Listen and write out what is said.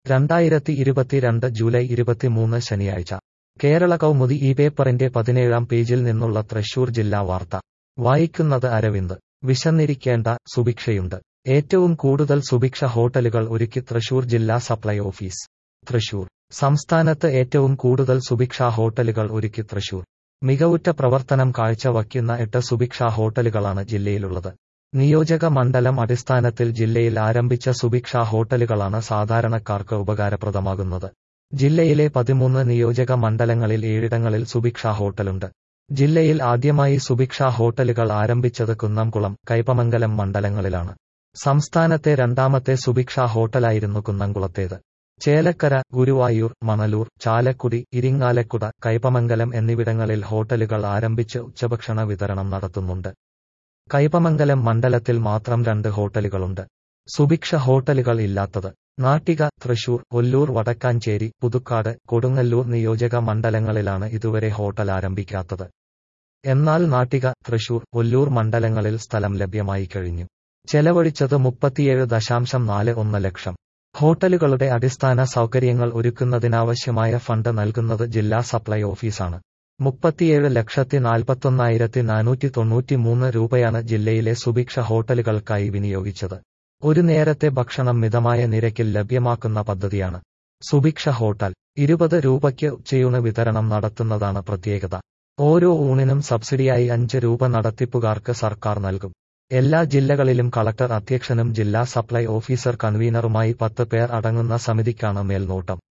രണ്ടായിരത്തി ഇരുപത്തിരണ്ട് ജൂലൈ ഇരുപത്തിമൂന്ന് ശനിയാഴ്ച കേരള കൗമുദി ഈ പേപ്പറിന്റെ പതിനേഴാം പേജിൽ നിന്നുള്ള തൃശൂർ ജില്ലാ വാർത്ത വായിക്കുന്നത് അരവിന്ദ് വിശന്നിരിക്കേണ്ട സുഭിക്ഷയുണ്ട് ഏറ്റവും കൂടുതൽ സുഭിക്ഷ ഹോട്ടലുകൾ ഒരുക്കി തൃശൂർ ജില്ലാ സപ്ലൈ ഓഫീസ് തൃശൂർ സംസ്ഥാനത്ത് ഏറ്റവും കൂടുതൽ സുഭിക്ഷാ ഹോട്ടലുകൾ ഒരുക്കി തൃശൂർ മികവുറ്റ പ്രവർത്തനം കാഴ്ചവയ്ക്കുന്ന എട്ട് സുഭിക്ഷാ ഹോട്ടലുകളാണ് ജില്ലയിലുള്ളത് നിയോജക മണ്ഡലം അടിസ്ഥാനത്തിൽ ജില്ലയിൽ ആരംഭിച്ച സുഭിക്ഷാ ഹോട്ടലുകളാണ് സാധാരണക്കാർക്ക് ഉപകാരപ്രദമാകുന്നത് ജില്ലയിലെ പതിമൂന്ന് നിയോജക മണ്ഡലങ്ങളിൽ ഏഴിടങ്ങളിൽ സുഭിക്ഷാ ഹോട്ടലുണ്ട് ജില്ലയിൽ ആദ്യമായി സുഭിക്ഷാ ഹോട്ടലുകൾ ആരംഭിച്ചത് കുന്നംകുളം കൈപ്പമംഗലം മണ്ഡലങ്ങളിലാണ് സംസ്ഥാനത്തെ രണ്ടാമത്തെ സുഭിക്ഷാ ഹോട്ടലായിരുന്നു കുന്നംകുളത്തേത് ചേലക്കര ഗുരുവായൂർ മണലൂർ ചാലക്കുടി ഇരിങ്ങാലക്കുട കൈപ്പമംഗലം എന്നിവിടങ്ങളിൽ ഹോട്ടലുകൾ ആരംഭിച്ച് ഉച്ചഭക്ഷണ വിതരണം നടത്തുന്നുണ്ട് കൈപ്പമംഗലം മണ്ഡലത്തിൽ മാത്രം രണ്ട് ഹോട്ടലുകളുണ്ട് സുഭിക്ഷ ഹോട്ടലുകൾ ഇല്ലാത്തത് നാട്ടിക തൃശൂർ ഒല്ലൂർ വടക്കാഞ്ചേരി പുതുക്കാട് കൊടുങ്ങല്ലൂർ നിയോജക മണ്ഡലങ്ങളിലാണ് ഇതുവരെ ഹോട്ടൽ ആരംഭിക്കാത്തത് എന്നാൽ നാട്ടിക തൃശൂർ ഒല്ലൂർ മണ്ഡലങ്ങളിൽ സ്ഥലം ലഭ്യമായി കഴിഞ്ഞു ചെലവഴിച്ചത് മുപ്പത്തിയേഴ് ദശാംശം നാല് ഒന്ന് ലക്ഷം ഹോട്ടലുകളുടെ അടിസ്ഥാന സൗകര്യങ്ങൾ ഒരുക്കുന്നതിനാവശ്യമായ ഫണ്ട് നൽകുന്നത് ജില്ലാ സപ്ലൈ ഓഫീസാണ് മുപ്പത്തിയേഴ് ലക്ഷത്തി നാൽപ്പത്തൊന്നായിരത്തി നാനൂറ്റി തൊണ്ണൂറ്റിമൂന്ന് രൂപയാണ് ജില്ലയിലെ സുഭിക്ഷ ഹോട്ടലുകൾക്കായി വിനിയോഗിച്ചത് ഒരു നേരത്തെ ഭക്ഷണം മിതമായ നിരക്കിൽ ലഭ്യമാക്കുന്ന പദ്ധതിയാണ് സുഭിക്ഷ ഹോട്ടൽ ഇരുപത് രൂപയ്ക്ക് ഉച്ചയൂണ് വിതരണം നടത്തുന്നതാണ് പ്രത്യേകത ഓരോ ഊണിനും സബ്സിഡിയായി അഞ്ച് രൂപ നടത്തിപ്പുകാർക്ക് സർക്കാർ നൽകും എല്ലാ ജില്ലകളിലും കളക്ടർ അധ്യക്ഷനും ജില്ലാ സപ്ലൈ ഓഫീസർ കൺവീനറുമായി പത്ത് പേർ അടങ്ങുന്ന സമിതിക്കാണ് മേൽനോട്ടം